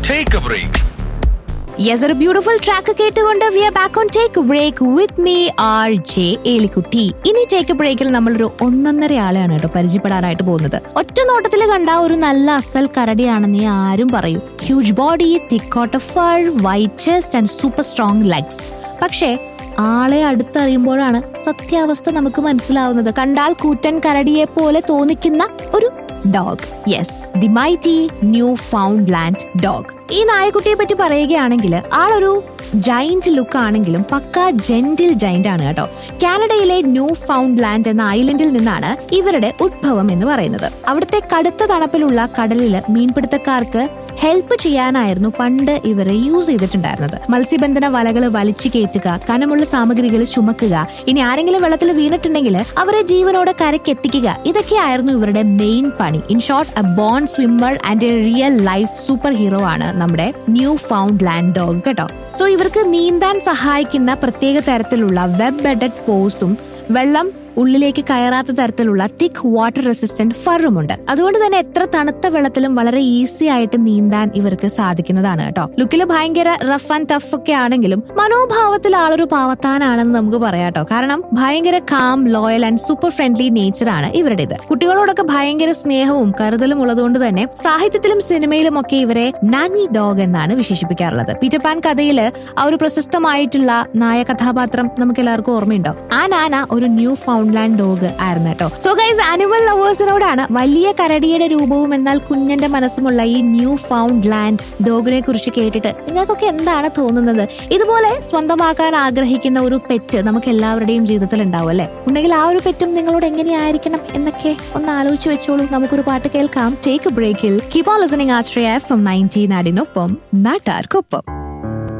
Take a break. Yes ഒരു beautiful track കേട്ടുകൊണ്ട് we are back on take break with me R J Elikutty ഇനി take ബ്രേക്കിൽ നമ്മളൊരു ഒന്നൊന്നര ആളെയാണ് കേട്ടോ പരിചയപ്പെടാനായിട്ട് പോകുന്നത് ഒറ്റ നോട്ടത്തിൽ കണ്ട ഒരു നല്ല അസൽ കരടിയാണെന്ന് ആരും പറയും huge body thick coat fur white chest and super strong legs പക്ഷേ ആളെ അടുത്തറിയുമ്പോഴാണ് സത്യാവസ്ഥ നമുക്ക് മനസ്സിലാവുന്നത് കണ്ടാൽ കൂറ്റൻ കരടിയെ പോലെ തോന്നിക്കുന്ന ഒരു dog yes the mighty Newfoundland dog ഈ നായക്കുട്ടിയെ പറ്റി പറയുകയാണെങ്കിൽ ആളൊരു ജൈന്റ് ലുക്ക് ആണെങ്കിലും പക്ക ജെന്റിൽ ജൈന്റ് ആണ് കേട്ടോ കാനഡയിലെ ന്യൂ ഫൗണ്ട് ലാൻഡ് എന്ന ഐലൻഡിൽ നിന്നാണ് ഇവരുടെ ഉദ്ഭവം എന്ന് പറയുന്നത് അവിടുത്തെ കടുത്ത തണുപ്പിലുള്ള കടലില് മീൻപിടുത്തക്കാർക്ക് ഹെൽപ്പ് ചെയ്യാനായിരുന്നു പണ്ട് ഇവരെ യൂസ് ചെയ്തിട്ടുണ്ടായിരുന്നത് മത്സ്യബന്ധന വലകൾ വലിച്ചു കയറ്റുക കനമുള്ള സാമഗ്രികൾ ചുമക്കുക ഇനി ആരെങ്കിലും വെള്ളത്തിൽ വീണിട്ടുണ്ടെങ്കിൽ അവരെ ജീവനോടെ കരക്കെത്തിക്കുക ഇതൊക്കെയായിരുന്നു ഇവരുടെ മെയിൻ പണി in short a born swimmer and a real life superhero ആണ് നമ്മുടെ ന്യൂ ഫൗണ്ട് ലാൻഡ് ഡോഗ് കേട്ടോ സോ ഇവർക്ക് നീന്താൻ സഹായിക്കുന്ന പ്രത്യേക തരത്തിലുള്ള വെബ് ബെഡഡ് പോസും വെള്ളം ഉള്ളിലേക്ക് കയറാത്ത തരത്തിലുള്ള തിക്ക് വാട്ടർ റെസിസ്റ്റന്റ് ഫറുമുണ്ട് അതുകൊണ്ട് തന്നെ എത്ര തണുത്ത വെള്ളത്തിലും വളരെ ഈസി ആയിട്ട് നീന്താൻ ഇവർക്ക് സാധിക്കുന്നതാണ് കേട്ടോ ലുക്കിൽ ഭയങ്കര റഫ് ആൻഡ് ടഫ് ഒക്കെ ആണെങ്കിലും മനോഭാവത്തിൽ ആളൊരു പാവത്താനാണെന്ന് നമുക്ക് പറയാം കേട്ടോ കാരണം ഭയങ്കര calm loyal and super friendly nature ആണ് ഇവരുടേത് കുട്ടികളോടൊക്കെ ഭയങ്കര സ്നേഹവും കരുതലും ഉള്ളതുകൊണ്ട് തന്നെ സാഹിത്യത്തിലും സിനിമയിലും ഒക്കെ ഇവരെ നാനി ഡോഗ് എന്നാണ് വിശേഷിപ്പിക്കാറുള്ളത് പീറ്റർ പാൻ കഥയിൽ ആ ഒരു പ്രശസ്തമായിട്ടുള്ള നായ കഥാപാത്രം നമുക്ക് എല്ലാവർക്കും ഓർമ്മയുണ്ടോ ആ നാന ഒരു ന്യൂ ഫൗണ്ട്ലാൻഡ് ഡോഗ് ആയിരുന്നു കേട്ടോ സോ ഗൈസ് ആനിമൽ ലവേഴ്സിനോടാണ് വലിയ കരടിയുടെ രൂപവും എന്നാൽ കുഞ്ഞന്റെ മനസ്സുമുള്ള ഈ ന്യൂ ഫൗണ്ട് ലാൻഡ് ഡോഗിനെ കുറിച്ച് കേട്ടിട്ട് നിങ്ങൾക്കൊക്കെ എന്താണ് തോന്നുന്നത് ഇതുപോലെ സ്വന്തമാക്കാൻ ആഗ്രഹിക്കുന്ന ഒരു പെറ്റ് നമുക്ക് എല്ലാവരുടെയും ജീവിതത്തിൽ ഉണ്ടാവും അല്ലെ ഉണ്ടെങ്കിൽ ആ ഒരു പെറ്റും നിങ്ങളോട് എങ്ങനെയായിരിക്കണം എന്നൊക്കെ ഒന്ന് ആലോചിച്ച് വെച്ചോളൂ നമുക്കൊരു പാട്ട് കേൾക്കാം ടേക്ക് ബ്രേക്കിൽ keep on listening Ashraya FM എം നയൻറ്റീൻ നാടിനൊപ്പം നാട്ടാർക്കൊപ്പം